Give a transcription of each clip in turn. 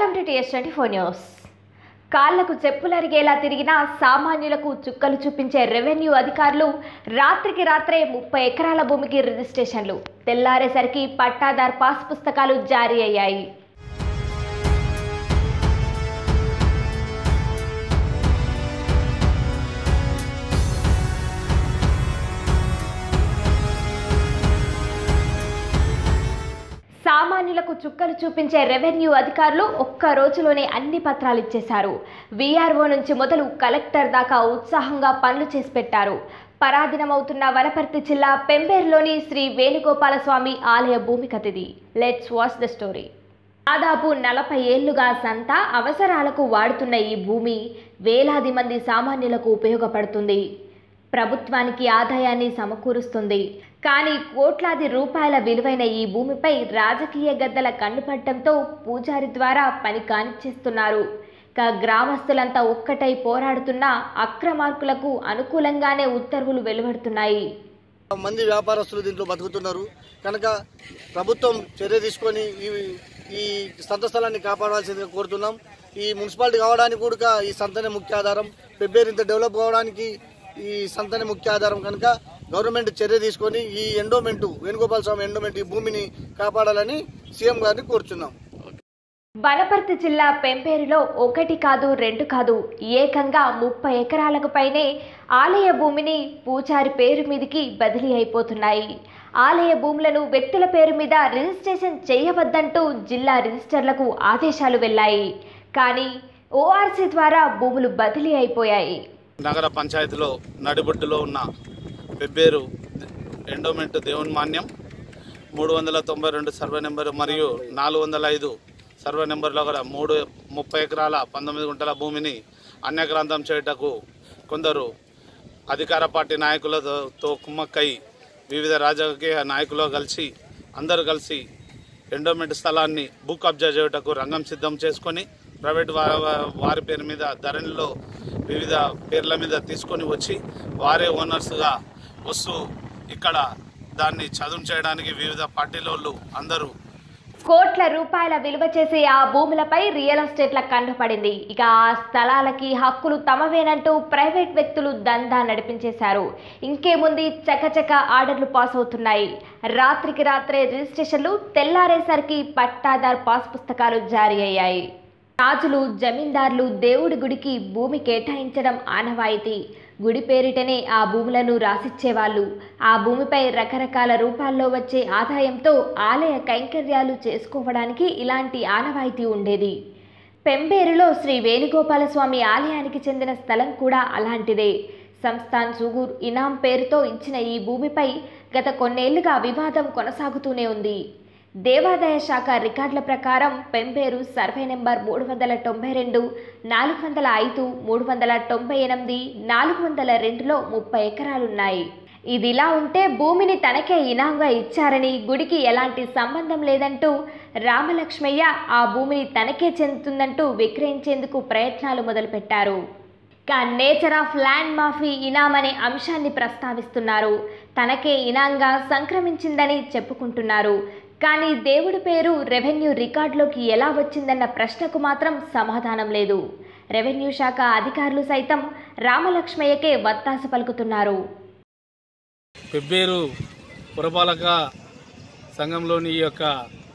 welcome to TS twenty four news కాళ్లకు చెప్పులరిగేలా తిరిగిన సామాన్యులకు చుక్కలు చూపించే రెవెన్యూ అధికారులు రాత్రికి రాత్రే ముప్పై ఎకరాల భూమికి రిజిస్ట్రేషన్లు తెల్లారేసరికి పట్టాదార్ పాస్ పుస్తకాలు జారీ అయ్యాయి సామాన్యులకు చుక్కలు చూపించే రెవెన్యూ అధికారులు ఒక్క రోజులోనే అన్ని పత్రాలు ఇచ్చేశారు వీఆర్ఓ నుంచి మొదలు కలెక్టర్ దాకా ఉత్సాహంగా పనులు చేసి పెట్టారు పరాధీనమవుతున్న వనపర్తి జిల్లా పెంబేరులోని శ్రీ వేణుగోపాల స్వామి ఆలయ భూమి కథిది లెట్స్ వాచ్ ద స్టోరీ దాదాపు నలభై ఏళ్లుగా సంత అవసరాలకు వాడుతున్న ఈ భూమి వేలాది మంది సామాన్యులకు ఉపయోగపడుతుంది ప్రభుత్వానికి ఆదాయాన్ని సమకూరుస్తుంది కానీ కోట్లాది రూపాయల విలువైన ఈ భూమిపై రాజకీయ గద్దల కన్నుపడటంతో పూజారి ద్వారా పని కానిచ్చేస్తున్నారు ఇక గ్రామస్తులంతా ఒక్కటై పోరాడుతున్న అక్రమార్కులకు అనుకూలంగానే ఉత్తర్వులు వెలువడుతున్నాయి మంది వ్యాపారస్తులు దీంట్లో బతుకుతున్నారు కనుక ప్రభుత్వం చర్య తీసుకొని ఈ ఈ సంత స్థలాన్ని కాపాడాల్సిందిగా కోరుతున్నాం ఈ మున్సిపాలిటీ కావడానికి కూడా ఈ సంతనే ముఖ్య ఆధారం పెబ్బేరు ఇంత డెవలప్ కావడానికి ఈ సంతనే ముఖ్య ఆధారం కనుక గవర్నమెంట్ చర్య తీసుకొని ఈ ఎండోమెంట్ వేణుగోపాల స్వామి ఎండోమెంట్ ఈ భూమిని కాపాడాలని సీఎం గారిని కోరుచున్నాం వనపర్తి జిల్లా పెంపేరులో ఒకటి కాదు రెండు కాదు ఏకంగా ముప్పై ఎకరాలకు పైనే ఆలయ భూమిని పూజారి పేరు మీదికి బదిలీ అయిపోతున్నాయి ఆలయ భూములను వ్యక్తుల పేరు మీద రిజిస్ట్రేషన్ చేయవద్దంటూ జిల్లా రిజిస్టర్లకు ఆదేశాలు వెళ్ళాయి కానీ ఓఆర్సీ ద్వారా భూములు బదిలీ అయిపోయాయి నగర పంచాయతీలో నడిబొడ్డులో ఉన్న పెబ్బేరు ఎండోమెంట్ దేవుని మాన్యం మూడు వందల తొంభై రెండు సర్వే నెంబర్ మరియు నాలుగు వందల ఐదు సర్వే నెంబర్లో గల మూడు ముప్పై ఎకరాల పంతొమ్మిది గుంటల భూమిని అన్యగ్రంథం చేయుటకు కొందరు అధికార పార్టీ నాయకులతో కుమ్మక్కై వివిధ రాజకీయ నాయకులు కలిసి అందరూ కలిసి ఎండోమెంట్ స్థలాన్ని భూ కబ్జా చేయుటకు రంగం సిద్ధం చేసుకొని ప్రైవేట్ వా- వా- వారి పేరు మీద ధరణిలో వివిధ పేర్ల మీద తీసుకొని వచ్చి వారే ఓనర్స్గా వస్తూ ఇక్కడ దాన్ని చదువు చేయడానికి వివిధ పార్టీలోళ్ళు అందరూ కోట్ల రూపాయల విలువ చేసే ఆ భూములపై రియల్ ఎస్టేట్ల కండుపడింది ఇక ఆ స్థలాలకి హక్కులు తమవేనంటూ ప్రైవేట్ వ్యక్తులు దందా నడిపించేశారు ఇంకేముంది చకచక ఆర్డర్లు పాస్ అవుతున్నాయి రాత్రికి రాత్రే రిజిస్ట్రేషన్లు తెల్లారేసరికి పట్టాదార్ పాస్ పుస్తకాలు జారీ అయ్యాయి రాజులు జమీందార్లు దేవుడి గుడికి భూమి కేటాయించడం ఆనవాయితీ గుడి పేరిటనే ఆ భూములను రాసిచ్చేవాళ్ళు ఆ భూమిపై రకరకాల రూపాల్లో వచ్చే ఆదాయంతో ఆలయ కైంకర్యాలు చేసుకోవడానికి ఇలాంటి ఆనవాయితీ ఉండేది పెంబేరులో శ్రీ వేణుగోపాల స్వామి ఆలయానికి చెందిన స్థలం కూడా అలాంటిదే సంస్థాన్ సుగూర్ ఇనాం పేరుతో ఇచ్చిన ఈ భూమిపై గత కొన్నేళ్లుగా వివాదం కొనసాగుతూనే ఉంది దేవాదాయ శాఖ రికార్డుల ప్రకారం పెంపేరు సర్వే నెంబర్ మూడు వందల తొంభై రెండు నాలుగు వందల ఐదు మూడు వందల తొంభై ఎనిమిది నాలుగు వందల రెండులో ముప్పై ఎకరాలున్నాయి ఇదిలా ఉంటే భూమిని తనకే ఇనాంగా ఇచ్చారని గుడికి ఎలాంటి సంబంధం లేదంటూ రామలక్ష్మయ్య ఆ భూమిని తనకే చెందుతుందంటూ విక్రయించేందుకు ప్రయత్నాలు మొదలుపెట్టారు ఇక నేచర్ ఆఫ్ ల్యాండ్ మాఫీ ఇనాం అనే అంశాన్ని ప్రస్తావిస్తున్నారు తనకే ఇనాంగా సంక్రమించిందని చెప్పుకుంటున్నారు కానీ దేవుడి పేరు రెవెన్యూ రికార్డులోకి ఎలా వచ్చిందన్న ప్రశ్నకు మాత్రం సమాధానం లేదు రెవెన్యూ శాఖ అధికారులు సైతం రామలక్ష్మయ్యకే వత్తాసు పలుకుతున్నారు పెబ్బేరు పురపాలక సంఘంలోని ఈ యొక్క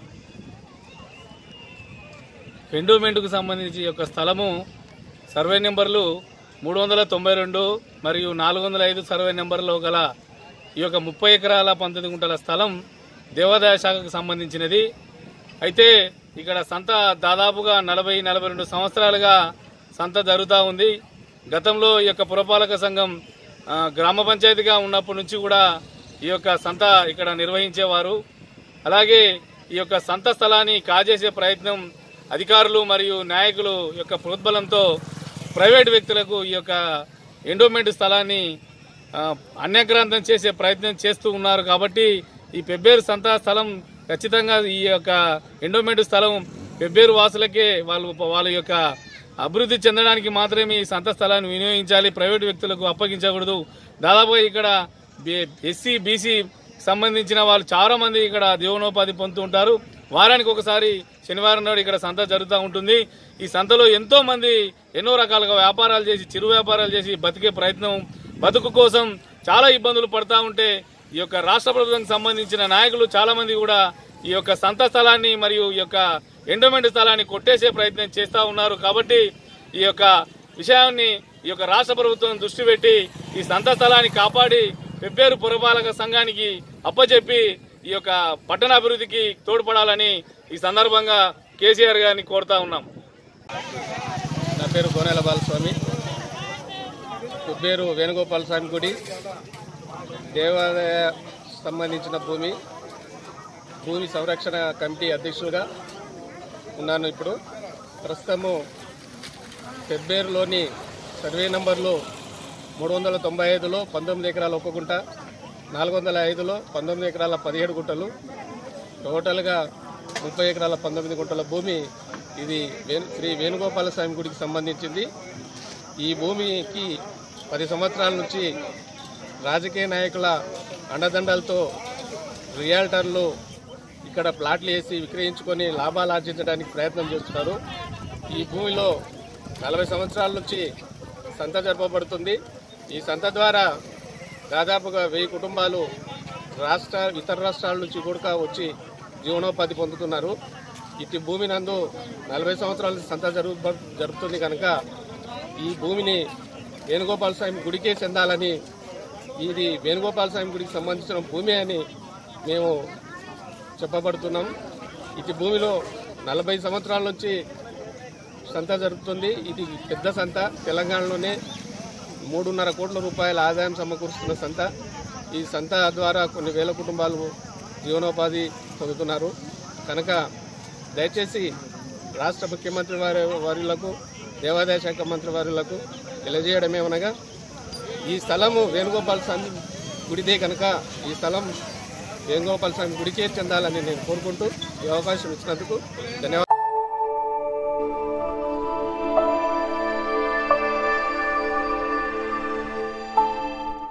ఎండోమెంట్కు సంబంధించి ఈ యొక్క స్థలము సర్వే నెంబర్లు మూడు వందల తొంభై రెండు మరియు నాలుగు వందల ఐదు సర్వే నెంబర్లో గల ఈ యొక్క ముప్పై ఎకరాల పంతొమ్మిది గుంటల స్థలం దేవాదాయ శాఖకు సంబంధించినది అయితే ఇక్కడ సంత దాదాపుగా నలభై నలభై రెండు సంవత్సరాలుగా సంత జరుగుతూ ఉంది గతంలో ఈ యొక్క పురపాలక సంఘం ఆ, గ్రామ పంచాయతీగా ఉన్నప్పటి నుంచి కూడా ఈ యొక్క సంత ఇక్కడ నిర్వహించేవారు అలాగే ఈ యొక్క సంత స్థలాన్ని కాజేసే ప్రయత్నం అధికారులు మరియు నాయకులు యొక్క ప్రోద్బలంతో ప్రైవేట్ వ్యక్తులకు ఈ యొక్క ఎండోమెంట్ స్థలాన్ని ఆ, అన్యగ్రంథం చేసే ప్రయత్నం చేస్తూ ఉన్నారు కాబట్టి ఈ పెబ్బేరు సంత స్థలం ఖచ్చితంగా ఈ యొక్క ఎండోమెంట్ స్థలం పెబ్బేరు వాసులకే వాళ్ళు వాళ్ళ యొక్క అభివృద్ధి చెందడానికి మాత్రమే ఈ సంత స్థలాన్ని వినియోగించాలి ప్రైవేట్ వ్యక్తులకు అప్పగించకూడదు దాదాపుగా ఇక్కడ ఎస్సీ బీసీ సంబంధించిన వాళ్ళు చాలా మంది ఇక్కడ జీవనోపాధి పొందుతూ ఉంటారు వారానికి ఒకసారి శనివారం నాడు ఇక్కడ సంత జరుగుతూ ఉంటుంది ఈ సంతలో ఎంతో మంది ఎన్నో రకాలుగా వ్యాపారాలు చేసి చిరు వ్యాపారాలు చేసి బతికే ప్రయత్నం బతుకు కోసం చాలా ఇబ్బందులు పడతా ఉంటే ఈ యొక్క రాష్ట్ర ప్రభుత్వానికి సంబంధించిన నాయకులు చాలా మంది కూడా ఈ యొక్క సంత స్థలాన్ని మరియు ఈ యొక్క ఎండోమెంట్ స్థలాన్ని కొట్టేసే ప్రయత్నం చేస్తూ ఉన్నారు కాబట్టి ఈ యొక్క విషయాన్ని ఈ యొక్క రాష్ట్ర ప్రభుత్వం దృష్టి పెట్టి ఈ సంత స్థలాన్ని కాపాడి పెబ్బేరు పురపాలక సంఘానికి అప్పచెప్పి ఈ యొక్క పట్టణ అభివృద్ధికి తోడ్పడాలని ఈ సందర్భంగా కేసీఆర్ గారిని కోరుతా ఉన్నాం నా పేరు కోనేల బాలస్వామి కుబ్బేరు వేణుగోపాల స్వామి గుడి దేవాలయ సంబంధించిన భూమి భూమి సంరక్షణ కమిటీ అధ్యక్షులుగా ఉన్నాను ఇప్పుడు ప్రస్తుతము పెబ్బేరులోని సర్వే నంబర్లు మూడు వందల తొంభై ఐదులో పంతొమ్మిది ఎకరాల ఒక్క గుంట నాలుగు వందల ఐదులో పంతొమ్మిది ఎకరాల పదిహేడు గుంటలు టోటల్గా ముప్పై ఎకరాల పంతొమ్మిది గుంటల భూమి ఇది వేణు శ్రీ వేణుగోపాల స్వామి గుడికి సంబంధించింది ఈ భూమికి పది సంవత్సరాల నుంచి రాజకీయ నాయకుల అండదండలతో రియాల్టర్లు ఇక్కడ ప్లాట్లు వేసి విక్రయించుకొని లాభాలు ఆర్జించడానికి ప్రయత్నం చేస్తున్నారు ఈ భూమిలో నలభై సంవత్సరాల నుంచి సంత జరపబడుతుంది ఈ సంత ద్వారా దాదాపుగా వెయ్యి కుటుంబాలు రాష్ట్ర ఇతర రాష్ట్రాల నుంచి కూడా వచ్చి జీవనోపాధి పొందుతున్నారు ఇటు భూమి నందు నలభై సంవత్సరాల నుంచి సంత జరుగు జరుపుతుంది కనుక ఈ భూమిని వేణుగోపాల స్వామి గుడికే చెందాలని ఇది వేణుగోపాల స్వామి గుడికి సంబంధించిన భూమి అని మేము చెప్పబడుతున్నాం ఇటు భూమిలో నలభై సంవత్సరాల నుంచి సంత జరుగుతుంది ఇది పెద్ద సంత తెలంగాణలోనే మూడున్నర కోట్ల రూపాయల ఆదాయం సమకూరుస్తున్న సంత ఈ సంత ద్వారా కొన్ని వేల కుటుంబాలు జీవనోపాధి పొందుతున్నారు కనుక దయచేసి రాష్ట్ర ముఖ్యమంత్రి వారి వారులకు దేవాదాయ శాఖ మంత్రి వారులకు తెలియజేయడమేమనగా ఈ స్థలము వేణుగోపాల స్వామి గుడిదే కనుక ఈ స్థలం వేణుగోపాల స్వామి గుడికే చెందాలని నేను కోరుకుంటూ ఈ అవకాశం ఇచ్చినందుకు ధన్యవాదాలు